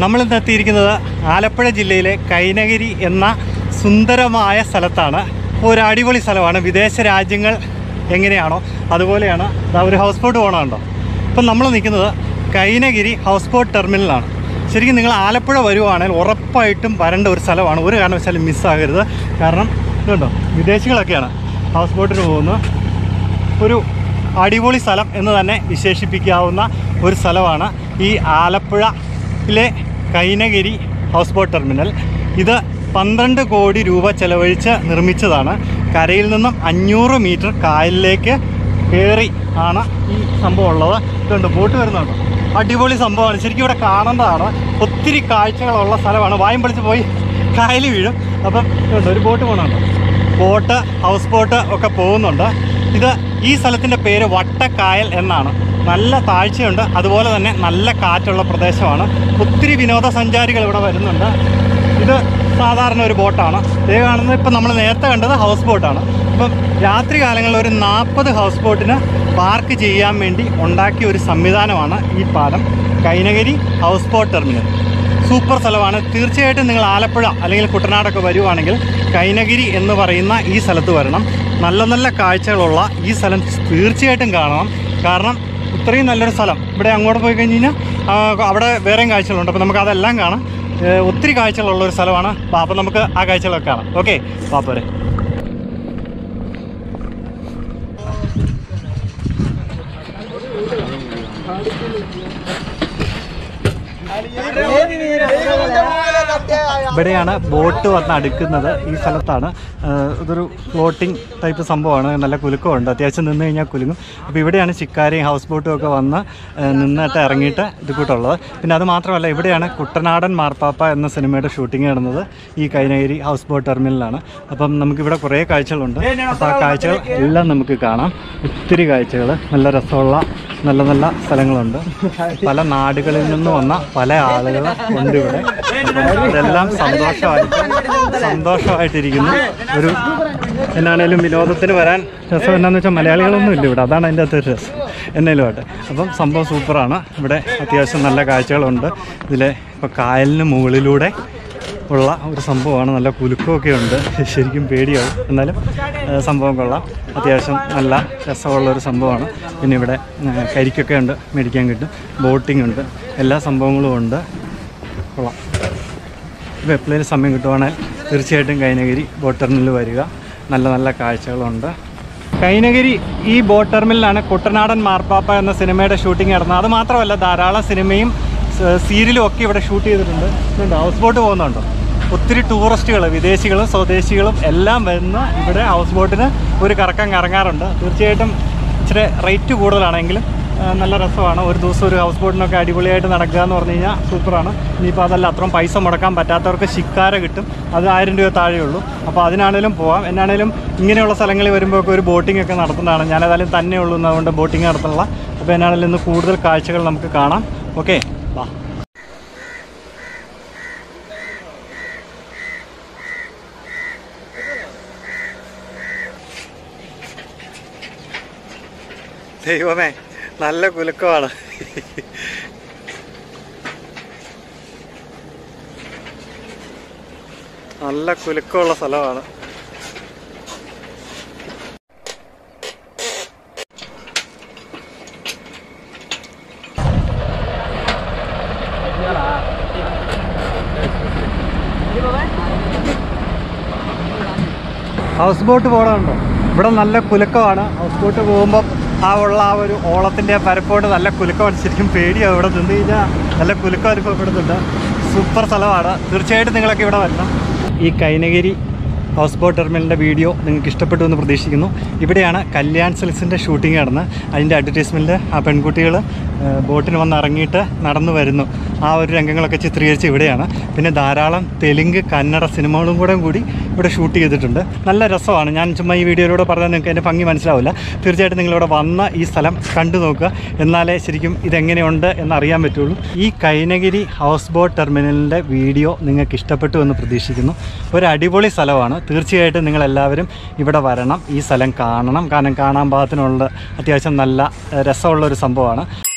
നമ്മളിന്ന് എത്തിയിരിക്കുന്നത് ആലപ്പുഴ ജില്ലയിലെ കൈനഗിരി എന്ന സുന്ദരമായ സ്ഥലത്താണ് ഒരു അടിപൊളി സ്ഥലമാണ് വിദേശ രാജ്യങ്ങൾ എങ്ങനെയാണോ അതുപോലെയാണ് ദാ ഒരു ഹൗസ് ബോട്ട് പോകണമുണ്ടോ ഇപ്പം നമ്മൾ നിൽക്കുന്നത് കൈനഗിരി ഹൗസ് ബോട്ട് ടെർമിനലാണ് ശരിക്കും നിങ്ങൾ ആലപ്പുഴ വരുവാണെങ്കിൽ ഉറപ്പായിട്ടും വരേണ്ട ഒരു സ്ഥലമാണ് ഒരു കാരണവശാലും മിസ്സാകരുത് കാരണം ഇതുണ്ടോ വിദേശികളൊക്കെയാണ് ഹൗസ് ബോട്ടിന് പോകുന്നത് ഒരു അടിപൊളി സ്ഥലം എന്ന് തന്നെ വിശേഷിപ്പിക്കാവുന്ന ഒരു സ്ഥലമാണ് ഈ ആലപ്പുഴയിലെ കൈനഗിരി ഹൗസ് ബോട്ട് ടെർമിനൽ ഇത് പന്ത്രണ്ട് കോടി രൂപ ചെലവഴിച്ച് നിർമ്മിച്ചതാണ് കരയിൽ നിന്നും അഞ്ഞൂറ് മീറ്റർ കായലിലേക്ക് കയറി ആണ് ഈ സംഭവം ഉള്ളത് ഇതുണ്ട് ബോട്ട് വരുന്നുണ്ട് അടിപൊളി സംഭവമാണ് ശരിക്കും ഇവിടെ കാണേണ്ടതാണ് ഒത്തിരി കാഴ്ചകളുള്ള സ്ഥലമാണ് വായും പൊളിച്ച് പോയി കായൽ വീഴും അപ്പം ഇതുണ്ട് ഒരു ബോട്ട് പോകണുണ്ട് ബോട്ട് ഹൗസ് ബോട്ട് ഒക്കെ പോകുന്നുണ്ട് ഇത് ഈ സ്ഥലത്തിൻ്റെ പേര് വട്ടക്കായൽ എന്നാണ് നല്ല താഴ്ചയുണ്ട് അതുപോലെ തന്നെ നല്ല കാറ്റുള്ള പ്രദേശമാണ് ഒത്തിരി വിനോദസഞ്ചാരികൾ ഇവിടെ വരുന്നുണ്ട് ഇത് സാധാരണ ഒരു ബോട്ടാണ് ഇതേ കാണുന്നത് ഇപ്പം നമ്മൾ നേരത്തെ കണ്ടത് ഹൗസ് ബോട്ടാണ് ഇപ്പം രാത്രി കാലങ്ങളിൽ ഒരു നാൽപ്പത് ഹൗസ് ബോട്ടിന് പാർക്ക് ചെയ്യാൻ വേണ്ടി ഉണ്ടാക്കിയ ഒരു സംവിധാനമാണ് ഈ പാലം Kainakary house boat terminal super സ്ഥലമാണ് തീർച്ചയായിട്ടും നിങ്ങൾ ആലപ്പുഴ അല്ലെങ്കിൽ കുട്ടനാടൊക്കെ വരുവാണെങ്കിൽ കൈനഗിരി എന്ന് പറയുന്ന ഈ സ്ഥലത്ത് വരണം നല്ല നല്ല കാഴ്ചകളുള്ള ഈ സ്ഥലം തീർച്ചയായിട്ടും കാണണം കാരണം ഇത്രയും നല്ലൊരു സ്ഥലം ഇവിടെ അങ്ങോട്ട് പോയി കഴിഞ്ഞ് കഴിഞ്ഞാൽ ആ, അവിടെ വേറെയും കാഴ്ചകളുണ്ട് അപ്പോൾ നമുക്ക് അതെല്ലാം കാണാം ഏ, ഒത്തിരി കാഴ്ചകളുള്ള ഒരു സ്ഥലമാണ് അപ്പോൾ നമുക്ക് ആ കാഴ്ചകളൊക്കെ കാണാം ഓക്കെ പാപ്പോരെ ഇവിടെയാണ് ബോട്ട് വന്ന് അടുക്കുന്നത് ഈ സ്ഥലത്താണ് ഏഹ് ഇതൊരു ഫ്ലോട്ടിംഗ് ടൈപ്പ് സംഭവമാണ് നല്ല കുലുക്കമുണ്ട് അത്യാവശ്യം നിന്ന് കഴിഞ്ഞാൽ കുലുങ്ങും അപ്പോൾ ഇവിടെയാണ് ചിക്കാരിയും ഹൗസ് ബോട്ടും ഒക്കെ വന്ന് ഏഹ് നിന്നിട്ട് ഇറങ്ങിയിട്ട് ഇത് കൂട്ടുള്ളത് പിന്നെ അത് മാത്രമല്ല ഇവിടെയാണ് കുട്ടനാടൻ മാർപ്പാപ്പ എന്ന സിനിമയുടെ ഷൂട്ടിംഗ് നടന്നത് ഈ കൈനഗിരി ഹൗസ് ബോട്ട് ടെർമിനലാണ് അപ്പം നമുക്കിവിടെ കുറേ കാഴ്ചകളുണ്ട് അപ്പോൾ ആ കാഴ്ചകൾ എല്ലാം നമുക്ക് കാണാം ഒത്തിരി കാഴ്ചകൾ നല്ല രസമുള്ള നല്ല നല്ല സ്ഥലങ്ങളുണ്ട് പല നാടുകളിൽ നിന്ന് വന്ന പല ആളുകൾ ഉണ്ട് ഇവിടെ അപ്പം ഇതെല്ലാം സന്തോഷമായിട്ട് സന്തോഷമായിട്ടിരിക്കുന്നു ഒരു എന്നാണേലും വിനോദത്തിന് വരാൻ രസം എന്നാന്ന് വെച്ചാൽ മലയാളികളൊന്നും ഇല്ല ഇവിടെ അതാണ് അതിൻ്റെ അകത്ത് രസം എന്നേലും ആട്ടെ അപ്പം സംഭവം സൂപ്പറാണ് ഇവിടെ അത്യാവശ്യം നല്ല കാഴ്ചകളുണ്ട് ഇതിലെ ഇപ്പോൾ കായലിന് മുകളിലൂടെ ഉള്ള ഒരു സംഭവമാണ് നല്ല കുലുക്കമൊക്കെ ഉണ്ട് ശരിക്കും പേടിയാവും എന്നാലും ആ, സംഭവം കൊള്ളാം അത്യാവശ്യം നല്ല രസമുള്ള ഒരു സംഭവമാണ് പിന്നെ ഇവിടെ ആ, കരിക്കൊക്കെ ഉണ്ട് മേടിക്കാൻ കിട്ടും ബോട്ടിംഗ് ഉണ്ട് എല്ലാ സംഭവങ്ങളും ഉണ്ട് കൊള്ളാം ഇപ്പോൾ എപ്പോഴേലും സമയം കിട്ടുവാണെങ്കിൽ തീർച്ചയായിട്ടും കൈനഗിരി ബോട്ട് ടെർമിനലിൽ വരിക നല്ല നല്ല കാഴ്ചകളുണ്ട് കൈനഗിരി ഈ ബോട്ട് ടെർമിനലാണ് കുട്ടനാടൻ മാർപ്പാപ്പ എന്ന സിനിമയുടെ ഷൂട്ടിംഗ് നടന്നത് അത് മാത്രമല്ല ധാരാളം സിനിമയും സ- സീരിയലും ഒക്കെ ഇവിടെ ഷൂട്ട് ചെയ്തിട്ടുണ്ട് ഇതുണ്ട് ഹൗസ് ബോട്ട് പോകുന്നുണ്ടോ ഒത്തിരി ടൂറിസ്റ്റുകൾ വിദേശികളും സ്വദേശികളും എല്ലാം വന്ന് ഇവിടെ ഹൗസ് ബോട്ടിന് ഒരു കറക്കം കറങ്ങാറുണ്ട് തീർച്ചയായിട്ടും ഇച്ചിരി റേറ്റ് കൂടുതലാണെങ്കിലും ആ, നല്ല രസമാണ് ഒരു ദിവസം ഒരു ഹൗസ് ബോട്ടിനൊക്കെ അടിപൊളിയായിട്ട് നടക്കുക എന്ന് പറഞ്ഞു കഴിഞ്ഞാൽ സൂപ്പറാണ് ഇനിയിപ്പോൾ അതല്ല അത്രയും പൈസ മുടക്കാൻ പറ്റാത്തവർക്ക് ശിക്കാര കിട്ടും അത് ആയിരം രൂപ താഴെ ഉള്ളൂ അപ്പോൾ അതിനാണേലും പോവാം എന്നാണേലും ഇങ്ങനെയുള്ള സ്ഥലങ്ങളിൽ വരുമ്പോൾ ഒരു ബോട്ടിംഗ് ഒക്കെ നടത്തുന്നതാണ് ഞാനേതായാലും തന്നെ ഉള്ളൂ അതുകൊണ്ട് ബോട്ടിംഗ് നടത്തുന്നില്ല അപ്പോൾ എന്നാണേലും ഇന്ന് കൂടുതൽ കാഴ്ചകൾ നമുക്ക് കാണാം ഓക്കെ വാ ദൈവമേ നല്ല കുലുക്കമാണ് നല്ല കുലുക്കമുള്ള സ്ഥലമാണ് ഹൗസ് ബോട്ട് പോകണമുണ്ടോ ഇവിടെ നല്ല കുലുക്കമാണ് ഹൗസ് ബോട്ട് പോകുമ്പോൾ ആ ഉള്ള ആ ഒരു ഓളത്തിൻ്റെ പരപ്പോട് നല്ല കുലുക്കമാണ് ശരിക്കും പേടിയാണ് ഇവിടെ നിന്ന് കഴിഞ്ഞാൽ നല്ല കുലുക്കം അനുഭവപ്പെടുന്നുണ്ട് സൂപ്പർ സ്ഥലമാണ് തീർച്ചയായിട്ടും നിങ്ങളൊക്കെ ഇവിടെ വരണം ഈ കൈനഗിരി ഹൗസ് ബോട്ട് ടെർമിനലിൻ്റെ വീഡിയോ നിങ്ങൾക്ക് ഇഷ്ടപ്പെട്ടു എന്ന് പ്രതീക്ഷിക്കുന്നു ഇവിടെയാണ് കല്യാൺ സിൽസിൻ്റെ ഷൂട്ടിംഗ് നടന്ന് അതിൻ്റെ അഡ്വർടൈസ്മെൻറ്റ് ആ പെൺകുട്ടികൾ ബോട്ടിന് വന്ന് ഇറങ്ങിയിട്ട് നടന്നു വരുന്നു ആ ഒരു രംഗങ്ങളൊക്കെ ചിത്രീകരിച്ച് ഇവിടെയാണ് പിന്നെ ധാരാളം തെലുങ്ക് കന്നഡ സിനിമകളും കൂടെ കൂടി ഇവിടെ ഷൂട്ട് ചെയ്തിട്ടുണ്ട് നല്ല രസമാണ് ഞാൻ ചുമ്മാ ഈ വീഡിയോയിലൂടെ പറഞ്ഞാൽ നിങ്ങൾക്ക് അതിൻ്റെ ഭംഗി മനസ്സിലാവില്ല തീർച്ചയായിട്ടും നിങ്ങളിവിടെ വന്ന് ഈ സ്ഥലം കണ്ടു നോക്കുക എന്നാലേ ശരിക്കും ഇതെങ്ങനെയുണ്ട് എന്നറിയാൻ പറ്റുള്ളൂ ഈ കൈനഗിരി ഹൗസ് ബോട്ട് ടെർമിനലിൻ്റെ വീഡിയോ നിങ്ങൾക്ക് ഇഷ്ടപ്പെട്ടു എന്ന് പ്രതീക്ഷിക്കുന്നു ഒരു അടിപൊളി സ്ഥലമാണ് തീർച്ചയായിട്ടും നിങ്ങളെല്ലാവരും ഇവിടെ വരണം ഈ സ്ഥലം കാണണം കാരണം കാണാൻ പാകത്തിനുള്ള അത്യാവശ്യം നല്ല ഏഹ്, രസമുള്ള ഒരു സംഭവമാണ്